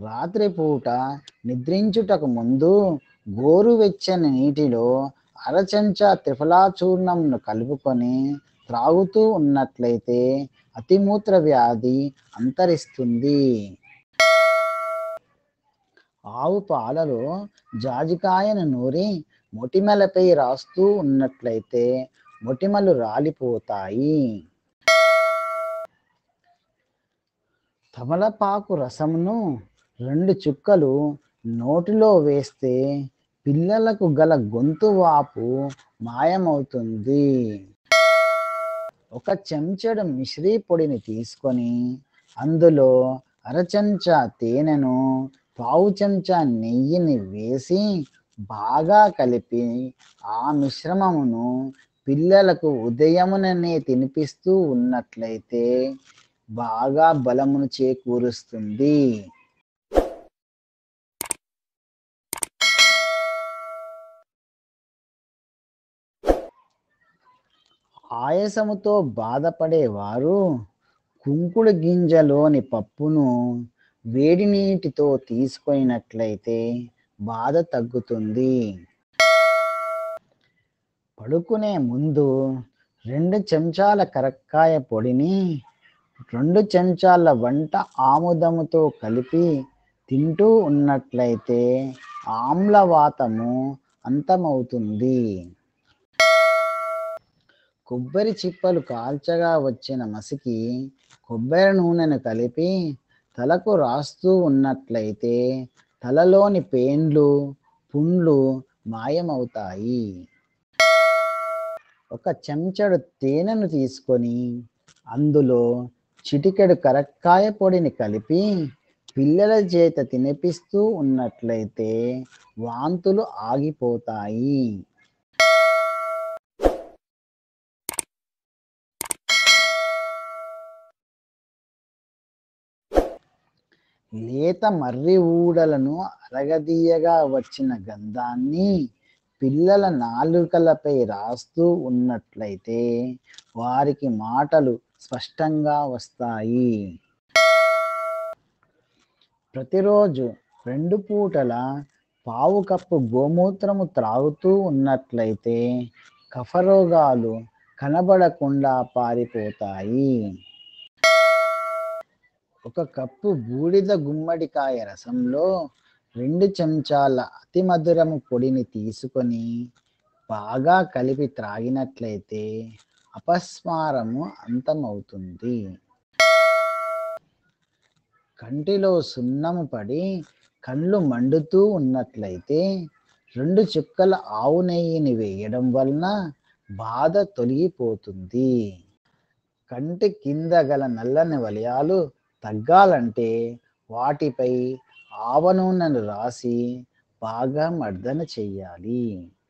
రాత్రిపూట నిద్రించుటకు ముందు గోరువెచ్చని నీటిలో అరచెంచా త్రిఫలా చూర్ణంను కలుపుకొని త్రాగుతూ ఉన్నట్లయితే అతిమూత్ర వ్యాధి అంతరిస్తుంది ఆవు పాలలో జాజికాయను నూరి మొటిమలపై రాస్తూ ఉన్నట్లయితే మొటిమలు రాలిపోతాయి తమలపాకు రసమును రెండు చుక్కలు నోటిలో వేస్తే పిల్లలకు గల గొంతు వాపు మాయమవుతుంది ఒక చెంచెడు మిశ్రీ పొడిని తీసుకొని అందులో అరచెంచా తేనెను పావు చెంచా నెయ్యిని వేసి బాగా కలిపి ఆ మిశ్రమమును పిల్లలకు ఉదయముననే తినిపిస్తూ ఉన్నట్లయితే బాగా బలమును చేకూరుస్తుంది ఆయాసముతో బాధపడేవారు కుంకుడు గింజలోని పప్పును వేడి నీటితో తీసుకొనినట్లయితే బాధ తగ్గుతుంది పడుకునే ముందు రెండు చెంచాల కరక్కాయ పొడిని రెండు చెంచాల వంట ఆముదముతో కలిపి తింటూ ఉన్నట్లయితే ఆమ్లవాతము అంతమవుతుంది కొబ్బరి చిప్పలు కాల్చగా వచ్చిన మసికి కొబ్బరి నూనెను కలిపి తలకు రాస్తూ ఉన్నట్లయితే తలలోని పేన్లు పుండ్లు మాయమవుతాయి ఒక చెంచడు తేనెను తీసుకొని అందులో చిటికెడు కరక్కాయ పొడిని కలిపి పిల్లల చేత తినిపిస్తూ ఉన్నట్లయితే వాంతులు ఆగిపోతాయి లేత మర్రి ఊడలను అరగదీయగా వచ్చిన గంధాన్ని పిల్లల నాలుకలపై రాస్తూ ఉన్నట్లయితే వారికి మాటలు స్పష్టంగా వస్తాయి ప్రతిరోజు రెండు పూటల పావు కప్పు గోమూత్రము త్రాగుతూ ఉన్నట్లయితే కఫరోగాలు కనబడకుండా పారిపోతాయి ఒక కప్పు బూడిద గుమ్మడికాయ రసంలో రెండు చెంచాల అతి మధురము పొడిని తీసుకొని బాగా కలిపి త్రాగినట్లయితే అపస్మారము అంతమవుతుంది కంటిలో సున్నము పడి కళ్ళు మండుతూ ఉన్నట్లయితే రెండు చుక్కల ఆవు నెయ్యిని వేయడం వలన బాధ తొలగిపోతుంది కంటి కింద గల నల్లని వలయాలు తగ్గాలంటే వాటిపై ఆవ నూనెను రాసి బాగా మర్దన చెయ్యాలి